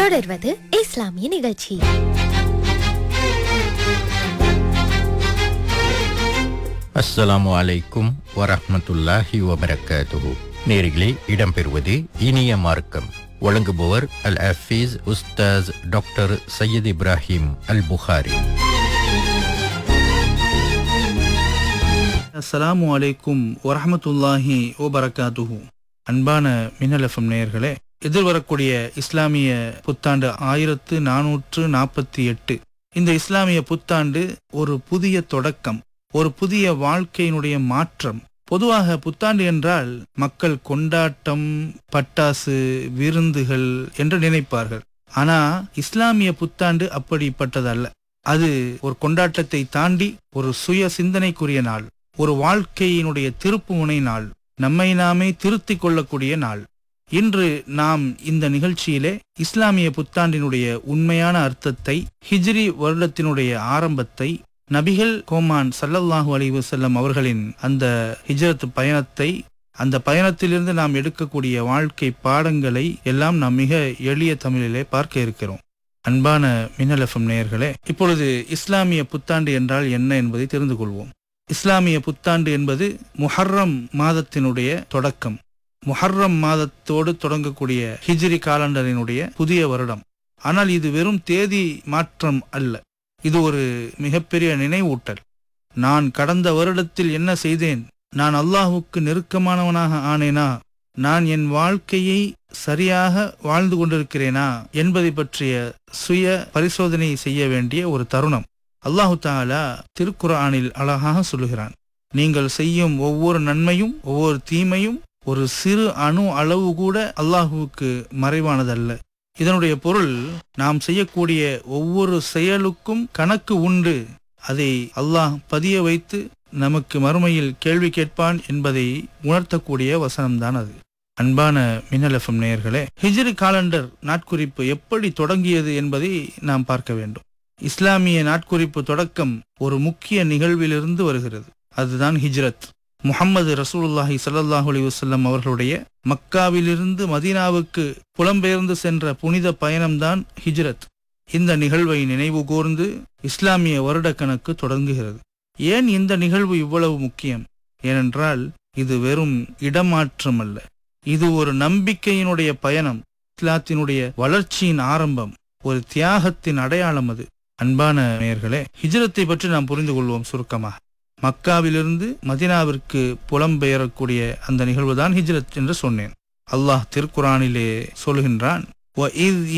தொடர்வது இஸ்லாமிய நிகழ்ச்சி அஸ்ஸலாமு அலைக்கும் வரஹ்மத்துல்லாஹி வபரகாத்துஹு நேரிலே இடம்பெறுவது இனிய மார்க்கம் வழங்குபவர் அல் ஹஃபீஸ் உஸ்தாஸ் டாக்டர் சையத் இப்ராஹிம் அல் புகாரி அஸ்ஸலாமு அலைக்கும் வரஹமத்துல்லாஹி வபரகாத்துஹு அன்பான மின்னல் எஃப்எம் நேயர்களே எதிர்வரக்கூடிய இஸ்லாமிய புத்தாண்டு ஆயிரத்து நானூற்று நாற்பத்தி எட்டு இந்த இஸ்லாமிய புத்தாண்டு ஒரு புதிய தொடக்கம் ஒரு புதிய வாழ்க்கையினுடைய மாற்றம் பொதுவாக புத்தாண்டு என்றால் மக்கள் கொண்டாட்டம் பட்டாசு விருந்துகள் என்று நினைப்பார்கள் ஆனா இஸ்லாமிய புத்தாண்டு அப்படிப்பட்டதல்ல அது ஒரு கொண்டாட்டத்தை தாண்டி ஒரு சுய சிந்தனைக்குரிய நாள் ஒரு வாழ்க்கையினுடைய திருப்புமுனை நாள் நம்மை நாமே திருத்திக் கொள்ளக்கூடிய நாள் இன்று நாம் இந்த நிகழ்ச்சியிலே இஸ்லாமிய புத்தாண்டினுடைய உண்மையான அர்த்தத்தை ஹிஜ்ரி வருடத்தினுடைய ஆரம்பத்தை நபிகள் கோமான் சல்லல்லாஹு அலைஹி வஸல்லம் அவர்களின் அந்த ஹிஜ்ரத் பயணத்தை அந்த பயணத்திலிருந்து நாம் எடுக்கக்கூடிய வாழ்க்கை பாடங்களை எல்லாம் நாம் மிக எளிய தமிழிலே பார்க்க இருக்கிறோம் அன்பான மின்னல் எஃப்எம் நேயர்களே இப்பொழுது இஸ்லாமிய புத்தாண்டு என்றால் என்ன என்பதை தெரிந்து கொள்வோம் இஸ்லாமிய புத்தாண்டு என்பது முஹர்ரம் மாதத்தினுடைய தொடக்கம் முஹர்ரம் மாதத்தோடு தொடங்கக்கூடிய ஹிஜ்ரி காலண்டரினுடைய புதிய வருடம் ஆனால் இது வெறும் தேதி மாற்றம் அல்ல இது ஒரு மிகப்பெரிய நினைவூட்டல் நான் கடந்த வருடத்தில் என்ன செய்தேன் நான் அல்லாஹுக்கு நெருக்கமானவனாக ஆனேனா நான் என் வாழ்க்கையை சரியாக வாழ்ந்து கொண்டிருக்கிறேனா என்பதை பற்றிய சுய பரிசோதனை செய்ய வேண்டிய ஒரு தருணம் அல்லாஹு தாலா திருக்குர்ஆனில் அழகாக சொல்லுகிறான் நீங்கள் செய்யும் ஒவ்வொரு நன்மையும் ஒவ்வொரு தீமையும் ஒரு சிறு அணு அளவு கூட அல்லாஹுவுக்கு மறைவானதல்ல இதனுடைய பொருள் நாம் செய்யக்கூடிய ஒவ்வொரு செயலுக்கும் கணக்கு உண்டு அதை அல்லாஹ் பதிய வைத்து நமக்கு மறுமையில் கேள்வி கேட்பான் என்பதை உணர்த்தக்கூடிய வசனம்தான் அது அன்பான மின்னல் எஃப்எம் நேயர்களே ஹிஜ்ரி காலண்டர் நாட்குறிப்பு எப்படி தொடங்கியது என்பதை நாம் பார்க்க வேண்டும் இஸ்லாமிய நாட்குறிப்பு தொடக்கம் ஒரு முக்கிய நிகழ்விலிருந்து வருகிறது அதுதான் ஹிஜ்ரத் முஹம்மது ரசூலுல்லாஹி ஸல்லல்லாஹு அலைஹி வஸல்லம் அவர்களுடைய மக்காவிலிருந்து மதீனாவுக்கு புலம்பெயர்ந்து சென்ற புனித பயணம்தான் ஹிஜ்ரத் இந்த நிகழ்வை நினைவு கூர்ந்து இஸ்லாமிய வருடக்கணக்கு தொடங்குகிறது ஏன் இந்த நிகழ்வு இவ்வளவு முக்கியம் ஏனென்றால் இது வெறும் இடமாற்றம் அல்ல இது ஒரு நம்பிக்கையினுடைய பயணம் இஸ்லாத்தினுடைய வளர்ச்சியின் ஆரம்பம் ஒரு தியாகத்தின் அடையாளம் அது அன்பான நேயர்களே ஹிஜ்ரத்தை பற்றி நாம் புரிந்து கொள்வோம் சுருக்கமாக மக்காவிலிருந்து மதினாவிற்கு புலம்பெயரக்கூடிய அந்த நிகழ்வுதான் ஹிஜ்ரத் என்று சொன்னேன் அல்லாஹ் திருக்குரானிலே சொல்கின்றான் "வஇذ்